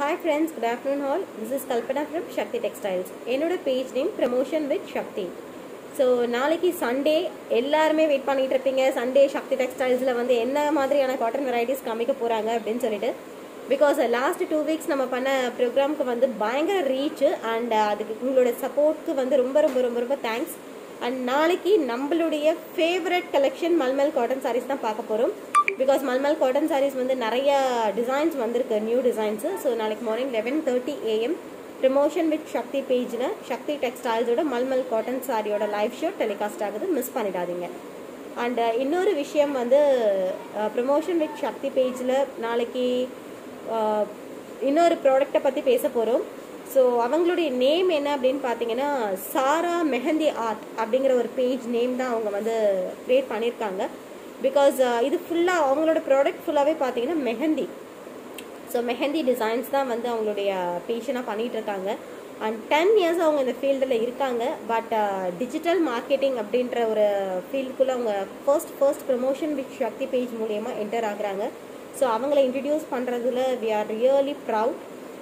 hi friends good afternoon all this is Kalpana from Sakthi textiles என்னோட page name promotion with Sakthi so நாளைக்கு Sunday எல்லாருமே wait பண்ணிட்டு இருப்பீங்க Sunday சக்தி டெக்ஸ்டைல்ஸில் வந்து என்ன மாதிரியான காட்டன் வெரைட்டிஸ் காமிக்க போகிறாங்க அப்படின்னு சொல்லிட்டு பிகாஸ் லாஸ்ட் டூ வீக்ஸ் நம்ம பண்ண ப்ரோக்ராம்க்கு வந்து பயங்கர ரீச் அண்ட் அதுக்கு உங்களோட சப்போர்ட்க்கு வந்து ரொம்ப ரொம்ப ரொம்ப ரொம்ப தேங்க்ஸ் அண்ட் நாளைக்கு நம்மளுடைய favourite collection mulmul cotton saris தான் பார்க்க போகிறோம் பிகாஸ் மல்மல் காட்டன் சாரீஸ் வந்து நிறைய டிசைன்ஸ் வந்திருக்கு நியூ டிசைன்ஸு ஸோ நாளைக்கு morning eleven thirty AM promotion with Sakthi பேஜில் சக்தி டெக்ஸ்டைல்ஸோட மல்மல் காட்டன் சாரியோட லைவ் ஷோ டெலிகாஸ்ட் ஆகுது மிஸ் பண்ணிடாதீங்க அண்ட் இன்னொரு விஷயம் வந்து ப்ரமோஷன் வித் சக்தி பேஜில் நாளைக்கு அஹ், இன்னொரு ப்ராடக்டை பற்றி பேச போகிறோம் ஸோ அவங்களுடைய நேம் என்ன அப்படின்னு பார்த்தீங்கன்னா சாரா மெஹந்தி ஆர்ட் அப்படிங்கிற ஒரு பேஜ் நேம் தான் அவங்க வந்து க்ரியேட் பண்ணியிருக்காங்க பிகாஸ் இது ஃபுல்லாக அவங்களோட ப்ராடக்ட் ஃபுல்லாகவே பார்த்தீங்கன்னா மெஹந்தி ஸோ மெஹந்தி டிசைன்ஸ் தான் வந்து அவங்களுடைய பேஷனாக பண்ணிட்டு இருக்காங்க அண்ட் டென் இயர்ஸ் அவங்க இந்த ஃபீல்டில் இருக்காங்க பட் டிஜிட்டல் மார்க்கெட்டிங் அப்படின்ற ஒரு ஃபீல்டுக்குள்ளே அவங்க first first promotion with Sakthi page மூலயமா என்டர் ஆகுறாங்க ஸோ அவங்கள இன்ட்ரடியூஸ் பண்ணுறதுல we are really proud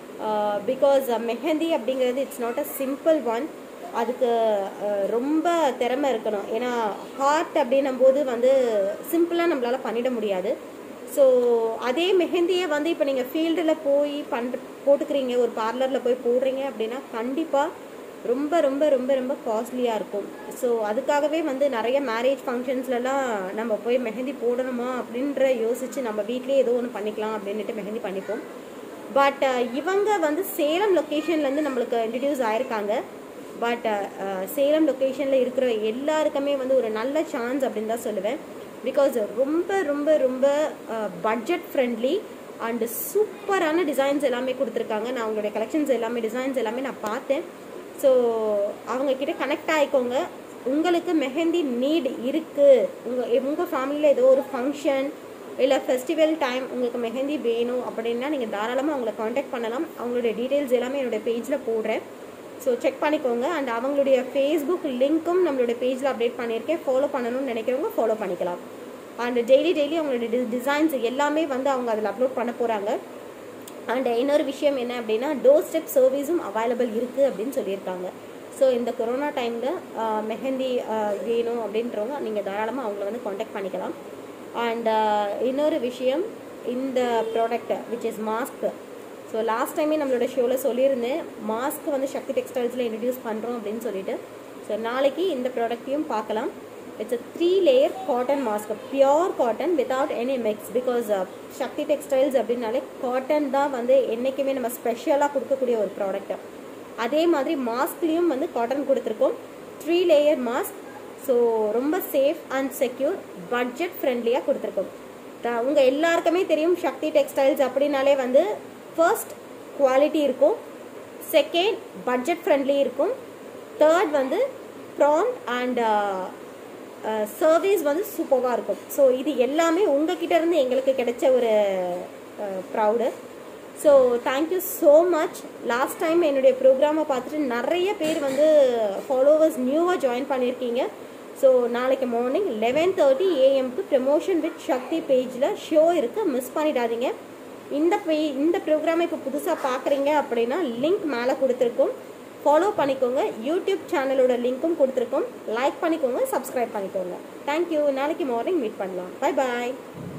because mehndi அப்படிங்கிறது it's not a simple one அதுக்கு அஹ், ரொம்ப திறமை இருக்கணும் ஏன்னா ஹார்ட் அப்படின்னும் போது வந்து சிம்பிளாக நம்மளால் பண்ணிட முடியாது ஸோ அதே மெஹந்தியை வந்து இப்போ நீங்கள் ஃபீல்டில் போய் பண்ணுற போட்டுக்கிறீங்க ஒரு பார்லரில் போய் போடுறீங்க அப்படின்னா கண்டிப்பாக ரொம்ப ரொம்ப ரொம்ப ரொம்ப காஸ்ட்லியாக இருக்கும் ஸோ அதுக்காகவே வந்து நிறைய மேரேஜ் ஃபங்க்ஷன்ஸ்லலாம் நம்ம போய் மெஹந்தி போடணுமா அப்படின்ற யோசித்து நம்ம வீட்லேயே ஏதோ ஒன்று பண்ணிக்கலாம் அப்படின்ட்டு மெஹந்தி பண்ணிப்போம் பட் இவங்க வந்து சேலம் லொக்கேஷன்லேருந்து நம்மளுக்கு இன்ட்ரடியூஸ் ஆயிருக்காங்க பட் சேலம் லொக்கேஷனில் இருக்கிற எல்லாருக்குமே வந்து ஒரு நல்ல சான்ஸ் அப்படின்னு தான் சொல்லுவேன் பிகாஸ் ரொம்ப ரொம்ப ரொம்ப பட்ஜெட் ஃப்ரெண்ட்லி அண்டு சூப்பரான டிசைன்ஸ் எல்லாமே கொடுத்துருக்காங்க நான் அவங்களுடைய கலெக்ஷன்ஸ் எல்லாமே டிசைன்ஸ் எல்லாமே நான் பார்த்தேன் ஸோ அவங்க கிட்ட கனெக்ட் ஆகிக்கோங்க உங்களுக்கு மெஹந்தி நீட் இருக்குது உங்கள் உங்கள் ஃபேமிலியில் ஏதோ ஒரு ஃபங்க்ஷன் இல்லை ஃபெஸ்டிவல் டைம் உங்களுக்கு மெஹந்தி வேணும் அப்படின்னா நீங்கள் தாராளமாக அவங்கள காண்டாக்ட் பண்ணலாம் அவங்களுடைய டீட்டெயில்ஸ் எல்லாமே என்னோடய பேஜில் போடுறேன் ஸோ செக் பண்ணிக்கோங்க அண்ட் அவங்களுடைய ஃபேஸ்புக் லிங்க்கும் நம்மளுடைய பேஜில் அப்டேட் பண்ணியிருக்கேன் ஃபாலோ பண்ணணும்னு நினைக்கிறவங்க ஃபாலோ பண்ணிக்கலாம் அண்ட் டெய்லி டெய்லி அவங்களுடைய டி டிசைன்ஸ் எல்லாமே வந்து அவங்க அதில் அப்லோட் பண்ண போகிறாங்க அண்ட் இன்னொரு விஷயம் என்ன அப்படின்னா டோர் ஸ்டெப் சர்வீஸும் அவைலபிள் இருக்குது அப்படின்னு சொல்லியிருக்காங்க ஸோ இந்த கொரோனா டைமில் மெஹந்தி ஆஹ், வேணும் அப்படின்றவங்க நீங்கள் தாராளமாக அவங்கள வந்து காண்டாக்ட் பண்ணிக்கலாம் அண்ட் இன்னொரு விஷயம் இந்த product which is mask so last டைமே நம்மளோட ஷோவில் சொல்லியிருந்தேன் மாஸ்க் வந்து சக்தி டெக்ஸ்டைல்ஸில் இன்ட்ரடியூஸ் பண்ணுறோம் அப்படின்னு சொல்லிட்டு ஸோ நாளைக்கு இந்த ப்ராடக்ட்டையும் பார்க்கலாம் it's a three layer cotton mask pure cotton without any mix because Sakthi textiles அப்படின்னாலே காட்டன் தான் வந்து என்றைக்குமே நம்ம ஸ்பெஷலாக கொடுக்கக்கூடிய ஒரு ப்ராடக்ட் அதே மாதிரி மாஸ்க்லேயும் வந்து காட்டன் கொடுத்துருக்கோம் த்ரீ லேயர் மாஸ்க் ஸோ ரொம்ப சேஃப் அண்ட் செக்யூர் பட்ஜெட் ஃப்ரெண்ட்லியாக கொடுத்துருக்கோம் த- உங்க எல்லாருக்குமே தெரியும் சக்தி டெக்ஸ்டைல்ஸ் அப்படின்னாலே வந்து ஃபர்ஸ்ட் குவாலிட்டி இருக்கும் செகண்ட் பட்ஜெட் ஃப்ரெண்ட்லி இருக்கும் தேர்ட் வந்து ப்ராண்ட் அண்ட் சர்வீஸ் வந்து சூப்பராக இருக்கும் ஸோ இது எல்லாமே உங்ககிட்ட இருந்து எங்களுக்கு கிடைச்ச ஒரு proud so thank you so much last time என்னுடைய ப்ரோக்ராமை பார்த்துட்டு நிறைய பேர் வந்து ஃபாலோவர்ஸ் நியூவாக ஜாயின் பண்ணியிருக்கீங்க ஸோ நாளைக்கு மார்னிங் லெவன் தேர்ட்டி ஏஎம்க்கு ப்ரமோஷன் வித் சக்தி பேஜில் ஷோ இருக்குது மிஸ் பண்ணிடாதீங்க இந்த பே இந்த ப்ரோக்ராமை இப்போ புதுசாக பார்க்குறீங்க அப்படின்னா லிங்க் மேலே கொடுத்துருக்கோம் ஃபாலோ பண்ணிக்கோங்க யூடியூப் சேனலோட லிங்க்கும் கொடுத்துருக்கோம் லைக் பண்ணிக்கோங்க சப்ஸ்கிரைப் பண்ணிக்கோங்க தேங்க்யூ நாளைக்கு மார்னிங் மீட் பண்ணலாம் பை பாய்